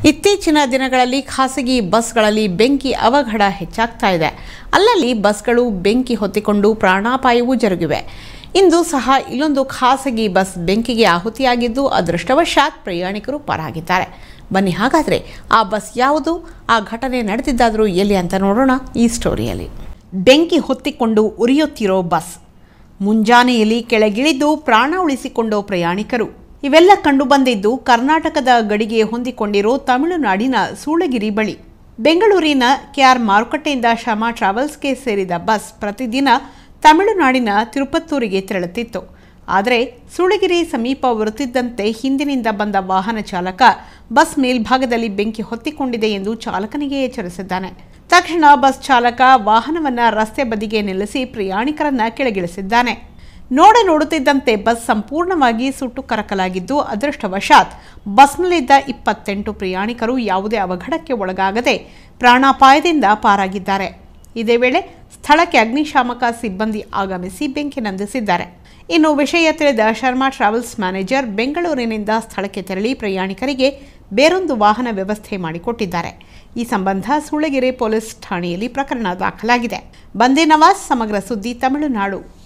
ಇತ್ತೀಚಿನ ದಿನಗಳಲ್ಲಿ ಖಾಸಗಿ ಬಸ್ಗಳಲ್ಲಿ ಬೆಂಕಿ ಅವಘಡ ಹೆಚ್ಚಾಗ್ತಾ ಇದೆ ಅಲ್ಲಲ್ಲಿ ಬಸ್ಗಳು ಬೆಂಕಿ ಹೊತ್ತಿಕೊಂಡು ಪ್ರಾಣಾಪಾಯವೂ ಜರುಗಿವೆ ಇಂದು ಸಹ ಇಲ್ಲೊಂದು ಖಾಸಗಿ ಬಸ್ ಬೆಂಕಿಗೆ ಆಹುತಿಯಾಗಿದ್ದು ಅದೃಷ್ಟವಶಾತ್ ಪ್ರಯಾಣಿಕರು ಪಾರಾಗಿದ್ದಾರೆ ಬನ್ನಿ ಹಾಗಾದರೆ ಆ ಬಸ್ ಯಾವುದು ಆ ಘಟನೆ ನಡೆದಿದ್ದಾದರೂ ಎಲ್ಲಿ ಅಂತ ನೋಡೋಣ ಈ ಸ್ಟೋರಿಯಲ್ಲಿ ಬೆಂಕಿ ಹೊತ್ತಿಕೊಂಡು ಉರಿಯುತ್ತಿರೋ ಬಸ್ ಮುಂಜಾನೆಯಲ್ಲಿ ಕೆಳಗಿಳಿದು ಪ್ರಾಣ ಉಳಿಸಿಕೊಂಡ ಪ್ರಯಾಣಿಕರು ಇವೆಲ್ಲ ಕಂಡುಬಂದಿದ್ದು ಕರ್ನಾಟಕದ ಗಡಿಗೆ ಹೊಂದಿಕೊಂಡಿರೋ ತಮಿಳುನಾಡಿನ ಸೂಳಗಿರಿ ಬಳಿ ಬೆಂಗಳೂರಿನ ಕೆಆರ್ ಮಾರುಕಟ್ಟೆಯಿಂದ ಶಮಾ ಟ್ರಾವೆಲ್ಸ್ಗೆ ಸೇರಿದ ಬಸ್ ಪ್ರತಿದಿನ ತಮಿಳುನಾಡಿನ ತಿರುಪತ್ತೂರಿಗೆ ತೆರಳುತ್ತಿತ್ತು ಆದರೆ ಸೂಳಗಿರಿ ಸಮೀಪ ಬರುತ್ತಿದ್ದಂತೆ ಹಿಂದಿನಿಂದ ಬಂದ ವಾಹನ ಚಾಲಕ ಬಸ್ ಮೇಲ್ಭಾಗದಲ್ಲಿ ಬೆಂಕಿ ಹೊತ್ತಿಕೊಂಡಿದೆ ಎಂದು ಚಾಲಕನಿಗೆ ಎಚ್ಚರಿಸಿದ್ದಾನೆ ತಕ್ಷಣ ಬಸ್ ಚಾಲಕ ವಾಹನವನ್ನ ರಸ್ತೆ ಬದಿಗೆ ನಿಲ್ಲಿಸಿ ಪ್ರಯಾಣಿಕರನ್ನ ಕೆಳಗಿಳಿಸಿದ್ದಾನೆ ನೋಡ ನೋಡುತ್ತಿದ್ದಂತೆ ಬಸ್ ಸಂಪೂರ್ಣವಾಗಿ ಸುಟ್ಟು ಕರಕಲಾಗಿದ್ದು ಅದೃಷ್ಟವಶಾತ್ ಬಸ್ನಲ್ಲಿದ್ದ ಇಪ್ಪತ್ತೆಂಟು ಪ್ರಯಾಣಿಕರು ಯಾವುದೇ ಅವಘಡಕ್ಕೆ ಒಳಗಾಗದೆ ಪ್ರಾಣಾಪಾಯದಿಂದ ಪಾರಾಗಿದ್ದಾರೆ ಇದೇ ವೇಳೆ ಸ್ಥಳಕ್ಕೆ ಅಗ್ನಿಶಾಮಕ ಸಿಬ್ಬಂದಿ ಆಗಮಿಸಿ ಬೆಂಕಿ ನಂದಿಸಿದ್ದಾರೆ ಇನ್ನು ವಿಷಯ ತಿಳಿದ ಶರ್ಮಾ ಟ್ರಾವೆಲ್ಸ್ ಮ್ಯಾನೇಜರ್ ಬೆಂಗಳೂರಿನಿಂದ ಸ್ಥಳಕ್ಕೆ ತೆರಳಿ ಪ್ರಯಾಣಿಕರಿಗೆ ಬೇರೊಂದು ವಾಹನ ವ್ಯವಸ್ಥೆ ಮಾಡಿಕೊಟ್ಟಿದ್ದಾರೆ ಈ ಸಂಬಂಧ ಸೂಳಗೆರೆ ಪೊಲೀಸ್ ಠಾಣೆಯಲ್ಲಿ ಪ್ರಕರಣ ದಾಖಲಾಗಿದೆ ಬಂದೇ ನವಾಜ್ ಸಮಗ್ರ ಸುದ್ದಿ ತಮಿಳುನಾಡು